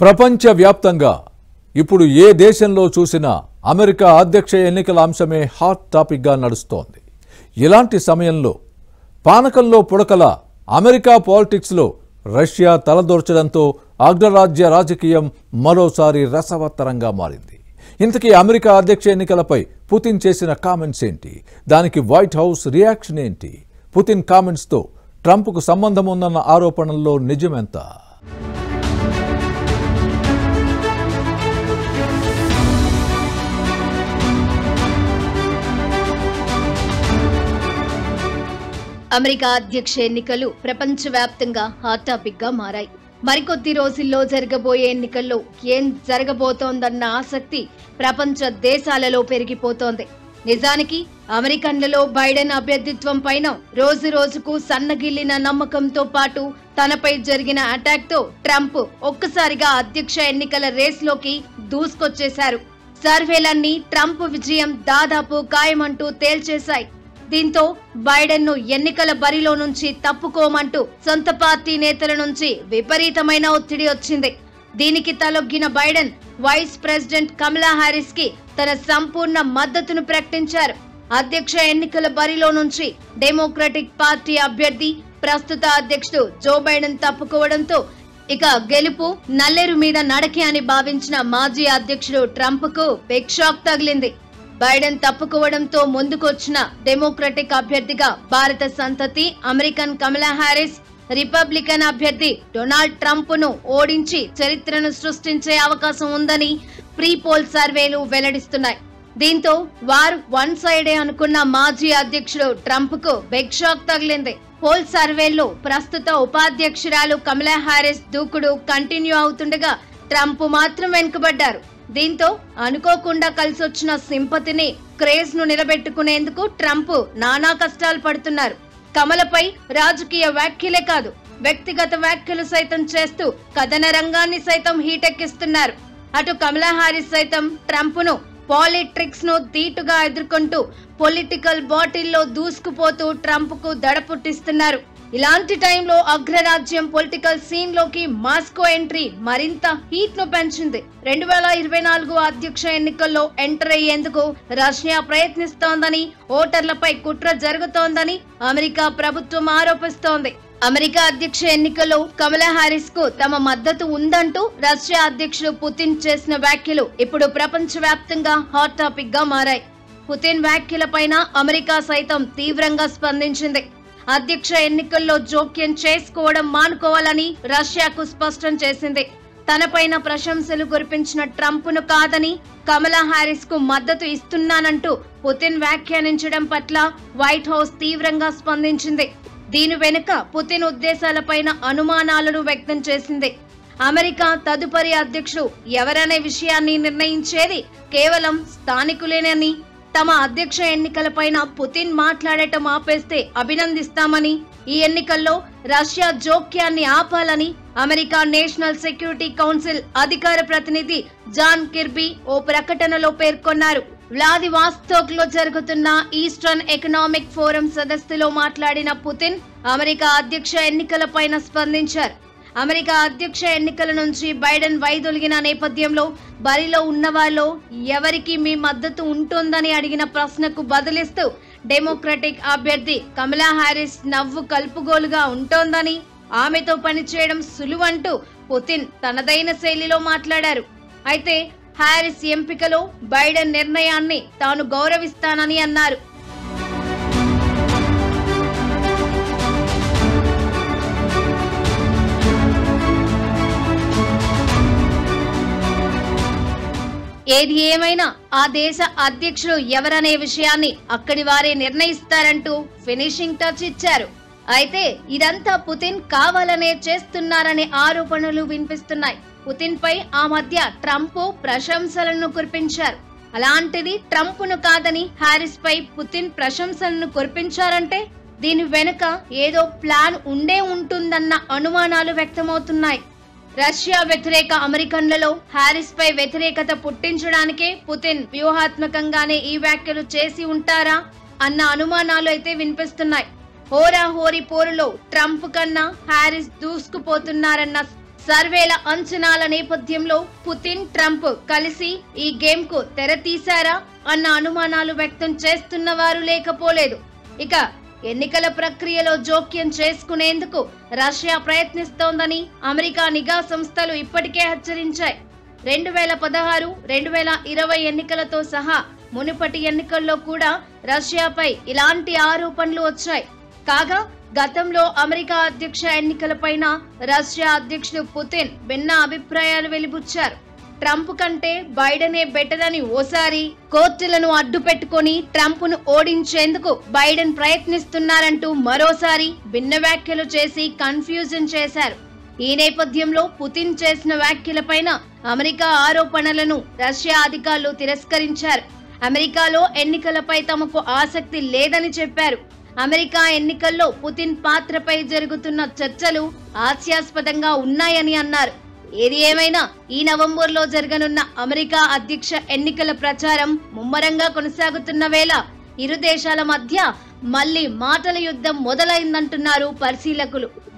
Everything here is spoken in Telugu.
ప్రపంచవ్యాప్తంగా ఇప్పుడు ఏ దేశంలో చూసినా అమెరికా అధ్యక్ష ఎన్నికల అంశమే హాట్ టాపిక్గా నడుస్తోంది ఇలాంటి సమయంలో పానకంలో పుడకల అమెరికా పాలిటిక్స్లో రష్యా తలదూర్చడంతో అగ్రరాజ్య రాజకీయం మరోసారి రసవత్తరంగా మారింది ఇంతకీ అమెరికా అధ్యక్ష ఎన్నికలపై పుతిన్ చేసిన కామెంట్స్ ఏంటి దానికి వైట్ హౌస్ రియాక్షన్ ఏంటి పుతిన్ కామెంట్స్తో ట్రంప్కు సంబంధం ఉందన్న ఆరోపణల్లో నిజమెంత అమెరికా అధ్యక్ష ఎన్నికలు ప్రపంచవ్యాప్తంగా హాట్ టాపిక్ గా మారాయి మరికొద్ది రోజుల్లో జరగబోయే ఎన్నికల్లో ఏం జరగబోతోందన్న ఆసక్తి ప్రపంచ దేశాలలో పెరిగిపోతోంది నిజానికి అమెరికన్లలో బైడెన్ అభ్యర్థిత్వం పైన రోజు రోజుకు సన్నగిల్లిన నమ్మకంతో పాటు తనపై జరిగిన అటాక్ తో ట్రంప్ ఒక్కసారిగా అధ్యక్ష ఎన్నికల రేస్లోకి దూసుకొచ్చేశారు సర్వేలన్నీ ట్రంప్ విజయం దాదాపు ఖాయమంటూ తేల్చేశాయి దీంతో బైడెన్ ను ఎన్నికల బరిలో నుంచి తప్పుకోమంటూ సొంత పార్టీ నేతల నుంచి విపరీతమైన ఒత్తిడి వచ్చింది దీనికి తలొగ్గిన Biden vice president Kamala Harris కి తన సంపూర్ణ మద్దతును ప్రకటించారు అధ్యక్ష ఎన్నికల బరిలో నుంచి డెమోక్రటిక్ పార్టీ అభ్యర్థి ప్రస్తుత అధ్యక్షుడు జో బైడెన్ తప్పుకోవడంతో ఇక గెలుపు నల్లేరు మీద నడకే అని భావించిన మాజీ అధ్యక్షుడు ట్రంప్ కు బిగ్ షాక్ తగిలింది బైడెన్ తప్పుకోవడంతో ముందుకొచ్చిన డెమోక్రటిక్ అభ్యర్థిగా భారత సంతతి అమెరికన్ కమలా హారిస్ రిపబ్లికన్ అభ్యర్థి డొనాల్డ్ ట్రంప్ ను ఓడించి చరిత్రను సృష్టించే అవకాశం ఉందని ప్రీ పోల్ సర్వేలు వెల్లడిస్తున్నాయి దీంతో వారు వన్ సైడే అనుకున్న మాజీ అధ్యక్షుడు ట్రంప్ కు బిగ్ షాక్ తగిలింది పోల్ సర్వేల్లో ప్రస్తుత ఉపాధ్యక్షురాలు కమలా హారిస్ దూకుడు కంటిన్యూ అవుతుండగా ట్రంప్ మాత్రం వెనుకబడ్డారు దీంతో అనుకోకుండా కలిసొచ్చిన సింపతిని క్రేజ్ ను నిలబెట్టుకునేందుకు ట్రంప్ నానా కష్టాలు పడుతున్నారు కమలపై రాజకీయ వ్యాఖ్యలే కాదు వ్యక్తిగత వ్యాఖ్యలు సైతం చేస్తూ కథన రంగాన్ని సైతం హీటెక్కిస్తున్నారు అటు కమలా హారిస్ సైతం ట్రంప్ ను పాలిట్రిక్స్ ను ధీటుగా ఎదుర్కొంటూ పొలిటికల్ బాటిల్లో దూసుకుపోతూ ట్రంప్ కు దడ పుట్టిస్తున్నారు ఇలాంటి టైంలో అగ్రరాజ్యం పొలిటికల్ సీన్ లోకి మాస్కో ఎంట్రీ మరింత హీట్ ను పెంచింది రెండు వేల ఇరవై నాలుగు అధ్యక్ష ఎన్నికల్లో ఎంటర్ అయ్యేందుకు రష్యా ప్రయత్నిస్తోందని ఓటర్లపై కుట్ర జరుగుతోందని అమెరికా ప్రభుత్వం ఆరోపిస్తోంది అమెరికా అధ్యక్ష ఎన్నికల్లో కమలా హారిస్ కు తమ మద్దతు ఉందంటూ రష్యా అధ్యక్షుడు పుతిన్ చేసిన వ్యాఖ్యలు ఇప్పుడు ప్రపంచవ్యాప్తంగా హాట్ టాపిక్ గా మారాయి పుతిన్ వ్యాఖ్యలపైన అమెరికా సైతం తీవ్రంగా స్పందించింది అధ్యక్ష ఎన్నికల్లో జోక్యం చేసుకోవడం మానుకోవాలని రష్యాకు స్పష్టం చేసింది తనపైన ప్రశంసలు కురిపించిన ట్రంప్ ను కాదని కమలా హారిస్ కు మద్దతు ఇస్తున్నానంటూ పుతిన్ వ్యాఖ్యానించడం పట్ల వైట్ హౌస్ తీవ్రంగా స్పందించింది దీని వెనుక పుతిన్ ఉద్దేశాలపైన అనుమానాలను వ్యక్తం చేసింది అమెరికా తదుపరి అధ్యక్షుడు ఎవరనే విషయాన్ని నిర్ణయించేది కేవలం స్థానికులేనని తమ అధ్యక్ష ఎన్నికలపైన పుతిన్ మాట్లాడటం ఆపేస్తే అభినందిస్తామని ఈ ఎన్నికల్లో రష్యా జోక్యాన్ని ఆపాలని అమెరికా నేషనల్ సెక్యూరిటీ కౌన్సిల్ అధికార ప్రతినిధి జాన్ కిర్బీ ఓ ప్రకటనలో పేర్కొన్నారు వ్లాదివాస్తోక్ లో జరుగుతున్న ఈస్టర్న్ ఎకనామిక్ ఫోరం సదస్సులో మాట్లాడిన పుతిన్ అమెరికా అధ్యక్ష ఎన్నికలపైన స్పందించారు అమెరికా అధ్యక్ష ఎన్నికల నుంచి బైడెన్ వైదొలిగిన నేపథ్యంలో బరిలో ఉన్నవాళ్ళు ఎవరికి మీ మద్దతు ఉంటుందని అడిగిన ప్రశ్నకు బదులిస్తూ డెమోక్రటిక్ అభ్యర్థి కమలా హారిస్ నవ్వు కలుపుగోలుగా ఉంటోందని ఆమెతో పనిచేయడం సులువంటూ పుతిన్ తనదైన శైలిలో మాట్లాడారు అయితే హారిస్ ఎంపికలో బైడెన్ నిర్ణయాన్ని తాను గౌరవిస్తానని అన్నారు ఏది ఏమైనా ఆ దేశ అధ్యక్షుడు ఎవరనే విషయాన్ని అక్కడి వారే నిర్ణయిస్తారంటూ ఫినిషింగ్ టచ్ ఇచ్చారు అయితే ఇదంతా పుతిన్ కావాలనే చేస్తున్నారనే ఆరోపణలు వినిపిస్తున్నాయి పుతిన్ పై ఆ మధ్య ట్రంప్ ప్రశంసలను కురిపించారు అలాంటిది ట్రంప్ ను కాదని హారిస్ పై పుతిన్ ప్రశంసలను కురిపించారంటే దీని వెనుక ఏదో ప్లాన్ ఉండే ఉంటుందన్న అనుమానాలు వ్యక్తమవుతున్నాయి రష్యా వ్యతిరేక అమెరికన్లలో హారిస్ పై వ్యతిరేకత పుట్టించడానికే పుతిన్ వ్యూహాత్మకంగానే ఈ వ్యాఖ్యలు చేసి ఉంటారా అన్న అనుమానాలు అయితే వినిపిస్తున్నాయి హోరా హోరీ పోరులో ట్రంప్ కన్నా హారిస్ దూసుకుపోతున్నారన్న సర్వేల అంచనాల నేపథ్యంలో పుతిన్ ట్రంప్ కలిసి ఈ గేమ్ కు తెర తీశారా అన్న అనుమానాలు వ్యక్తం చేస్తున్న వారు లేకపోలేదు ఇక ఎన్నికల ప్రక్రియలో జోక్యం చేసుకునేందుకు రష్యా ప్రయత్నిస్తోందని అమెరికా నిఘా సంస్థలు ఇప్పటికే హెచ్చరించాయి రెండు వేల పదహారు రెండు వేల ఇరవై ఎన్నికలతో సహా మునుపటి ఎన్నికల్లో కూడా రష్యాపై ఇలాంటి ఆరోపణలు వచ్చాయి కాగా గతంలో అమెరికా అధ్యక్ష ఎన్నికలపైన రష్యా అధ్యక్షుడు పుతిన్ భిన్న అభిప్రాయాలు వెలిబుచ్చారు ట్రంప్ కంటే బైడెనే బెటర్ అని ఓసారి కోర్టులను అడ్డు పెట్టుకొని ట్రంప్ ను ఓడించేందుకు బైడెన్ ప్రయత్నిస్తున్నారంటూ మరోసారి భిన్న వ్యాఖ్యలు చేసి కన్ఫ్యూజన్ చేశారు ఈ నేపథ్యంలో పుతిన్ చేసిన వ్యాఖ్యలపైన అమెరికా ఆరోపణలను రష్యా అధికారులు తిరస్కరించారు అమెరికాలో ఎన్నికలపై తమకు ఆసక్తి లేదని చెప్పారు అమెరికా ఎన్నికల్లో పుతిన్ పాత్రపై జరుగుతున్న చర్చలు హాస్యాస్పదంగా ఉన్నాయని అన్నారు ఏది ఏమైనా ఈ నవంబర్లో జరగనున్న అమెరికా అధ్యక్ష ఎన్నికల ప్రచారం ముమ్మరంగా కొనసాగుతున్న వేళ ఇరు దేశాల మధ్య మళ్లీ మాటల యుద్ధం మొదలైందంటున్నారు పరిశీలకులు